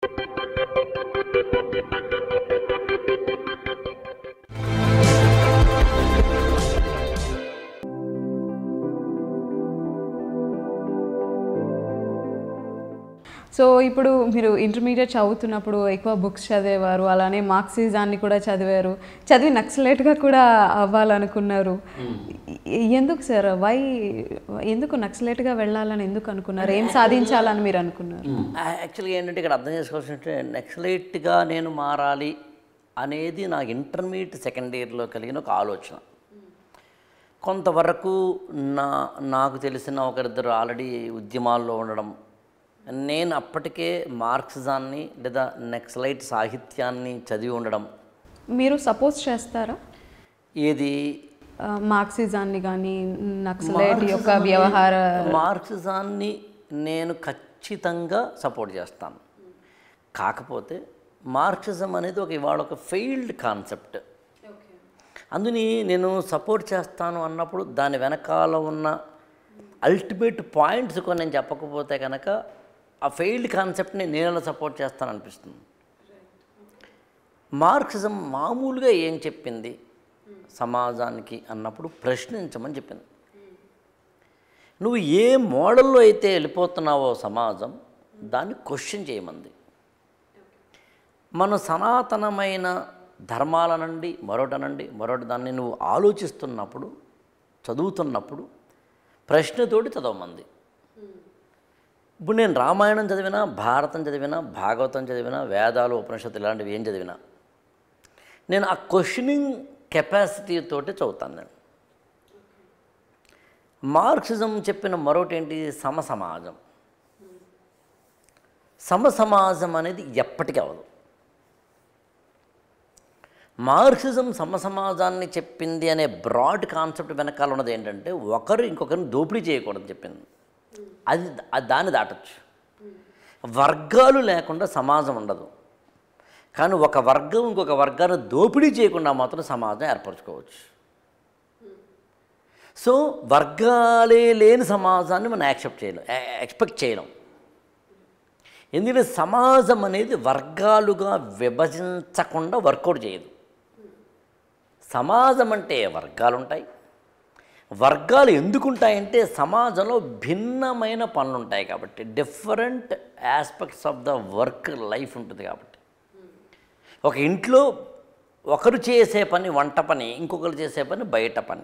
so ఇప్పుడు మీరు intermediate చదువుతున్నప్పుడు ఎక్కువ బుక్స్ చదివేవారు అలానే మార్క్సిజాన్ని కూడా చదివారు చదివి నక్సలైట్గా కూడా అవ్వాలనుకున్నారు ఎ- ఎందుకు సార్ వై ఎందుకు నక్సలైట్గా వెళ్ళాలని ఎందుకు అనుకున్నారు ఏం సాధించాలని మీరు అనుకున్నారు యాక్చువల్గా ఏంటంటే ఇక్కడ అర్థం చేసుకోవాల్సింటే నెక్సలైట్గా నేను మారాలి అనేది నా ఇంటర్మీడియట్ సెకండ్ ఇయర్లో కలిగిన ఒక ఆలోచన కొంతవరకు నా నాకు తెలిసిన ఒకరిద్దరు ఆల్రెడీ ఉద్యమాల్లో ఉండడం నేను అప్పటికే మార్క్సిజాన్ని లేదా నెక్సలైట్ సాహిత్యాన్ని చదివి ఉండడం మీరు సపోజ్ చేస్తారా ఏది ఆ, మార్క్సిజాన్ని కానీ నక్సలైట్ యొక్క వ్యవహార మార్క్సిజాన్ని నేను ఖచ్చితంగా సపోర్ట్ చేస్తాను కాకపోతే మార్క్సిజం అనేది ఒక ఇవాళ ఒక ఫెయిల్డ్ కాన్సెప్ట్ అందుని నేను సపోర్ట్ చేస్తాను అన్నప్పుడు దాని వెనకాల ఉన్న అల్టిమేట్ పాయింట్స్ కొన్ని నేను చెప్పకపోతే కనుక ఆ ఫెయిల్డ్ కాన్సెప్ట్ని నేను ఎలా సపోర్ట్ చేస్తాను అనిపిస్తుంది మార్క్సిజం మామూలుగా ఏం చెప్పింది సమాజానికి అన్నప్పుడు ప్రశ్నించమని చెప్పింది నువ్వు ఏ మోడల్లో అయితే వెళ్ళిపోతున్నావో సమాజం దాన్ని క్వశ్చన్ చేయమంది మన సనాతనమైన ధర్మాలనండి మరొకటనండి మరొకటి దాన్ని నువ్వు ఆలోచిస్తున్నప్పుడు చదువుతున్నప్పుడు ప్రశ్నతోటి చదవమంది ఇప్పుడు నేను రామాయణం చదివినా భారతం చదివినా భాగవతం చదివినా వేదాలు ఉపనిషత్తులు ఇలాంటివి ఏం చదివినా నేను ఆ క్వశ్చనింగ్ కెపాసిటీ తోటి చదువుతాను నేను మార్క్సిజం చెప్పిన మరొకటి ఏంటి సమసమాజం సమసమాజం అనేది ఎప్పటికీ అవదు మార్క్సిజం సమసమాజాన్ని చెప్పింది అనే బ్రాడ్ కాన్సెప్ట్ వెనకాల ఉన్నది ఏంటంటే ఒకరు ఇంకొకరిని దోపిడీ చేయకూడదని చెప్పింది అది అది దాన్ని దాటచ్చు వర్గాలు లేకుండా సమాజం ఉండదు కానీ ఒక వర్గం ఇంకొక వర్గాన్ని దోపిడీ చేయకుండా మాత్రం సమాజం ఏర్పరచుకోవచ్చు సో వర్గాలే లేని సమాజాన్ని మనం యాక్సెప్ట్ చేయలేం ఎక్స్పెక్ట్ చేయలేం ఎందుకంటే సమాజం అనేది వర్గాలుగా విభజించకుండా వర్కౌట్ చేయదు సమాజం అంటే వర్గాలు ఉంటాయి వర్గాలు ఎందుకుంటాయంటే సమాజంలో భిన్నమైన పనులు ఉంటాయి కాబట్టి different aspects of the work life ఉంటుంది కాబట్టి ఒక ఇంట్లో ఒకరు చేసే పని వంట పని ఇంకొకరు చేసే పని బయట పని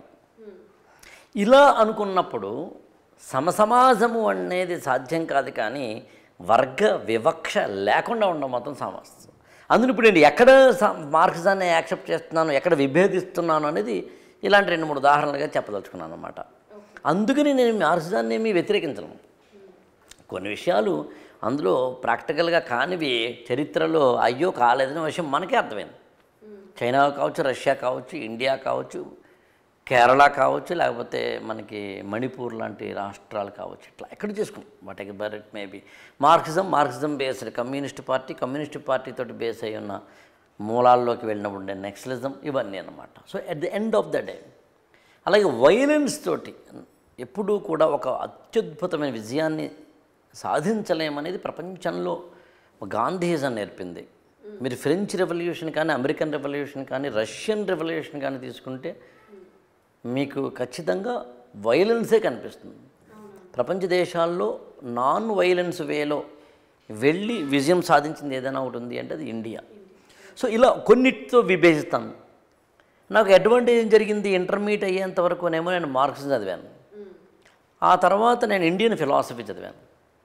ఇలా అనుకున్నప్పుడు సమసమాజము అనేది సాధ్యం కాదు కానీ వర్గ వివక్ష లేకుండా ఉండడం మాత్రం సమస్య అందులో ఇప్పుడు నేను ఎక్కడ స- మార్క్సిజాన్ని యాక్సెప్ట్ చేస్తున్నాను ఎక్కడ విభేదిస్తున్నాను అనేది ఇలాంటి రెండు మూడు ఉదాహరణలుగా చెప్పదలుచుకున్నాను అనమాట అందుకని నేను మార్క్సిజాన్ని ఏమీ వ్యతిరేకించను కొన్ని విషయాలు అందులో ప్రాక్టికల్గా కానివి చరిత్రలో అయ్యో కాలేదనే విషయం మనకే అర్థమైంది చైనా కావచ్చు రష్యా కావచ్చు ఇండియా కావచ్చు కేరళ కావచ్చు లేకపోతే మనకి మణిపూర్ లాంటి రాష్ట్రాలు కావచ్చు ఇట్లా ఎక్కడ చేసుకున్నాం whatever it maybe Marxism Marxism based communist party communist party తోటి బేస్ అయి ఉన్న మూలాల్లోకి వెళ్ళినప్పుడు ఉండే నెక్సలిజం ఇవన్నీ అన్నమాట so at the end of the day అలాగే వైలెన్స్ తోటి ఎప్పుడూ కూడా ఒక అత్యద్భుతమైన విజయాన్ని సాధించలేమనేది ప్రపంచంలో గాంధీజం నేర్పింది మీరు ఫ్రెంచ్ రెవల్యూషన్ కానీ అమెరికన్ రెవల్యూషన్ కానీ రష్యన్ రెవల్యూషన్ కానీ తీసుకుంటే మీకు ఖచ్చితంగా వైలెన్సే కనిపిస్తుంది ప్రపంచ దేశాల్లో నాన్ వైలెన్స్ వేలో వెళ్ళి విజయం సాధించింది ఏదైనా ఒకటి ఉంది అంటే అది ఇండియా సో ఇలా కొన్నిటితో విభేదిస్తాను నాకు అడ్వాంటేజ్ ఏం జరిగింది ఇంటర్మీడియట్ అయ్యేంత వరకునేమో నేను మార్క్స్ చదివాను ఆ తర్వాత నేను ఇండియన్ ఫిలాసఫీ చదివాను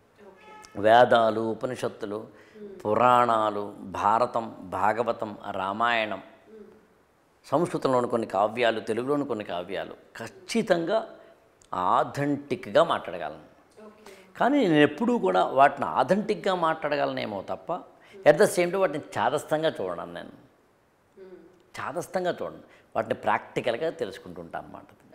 వేదాలు ఉపనిషత్తులు పురాణాలు భారతం భాగవతం రామాయణం సంస్కృతంలోని కొన్ని కావ్యాలు తెలుగులోని కొన్ని కావ్యాలు ఖచ్చితంగా ఆథెంటిక్గా మాట్లాడగలను కానీ నేను ఎప్పుడూ కూడా వాటిని ఆథెంటిక్గా మాట్లాడగలనేమో తప్ప ఎట్ ద సేమ్ టైం వాటిని చాదస్తంగా చూడను నేను చాదస్తంగా చూడండి వాటిని ప్రాక్టికల్గా తెలుసుకుంటుంటాను అన్నమాట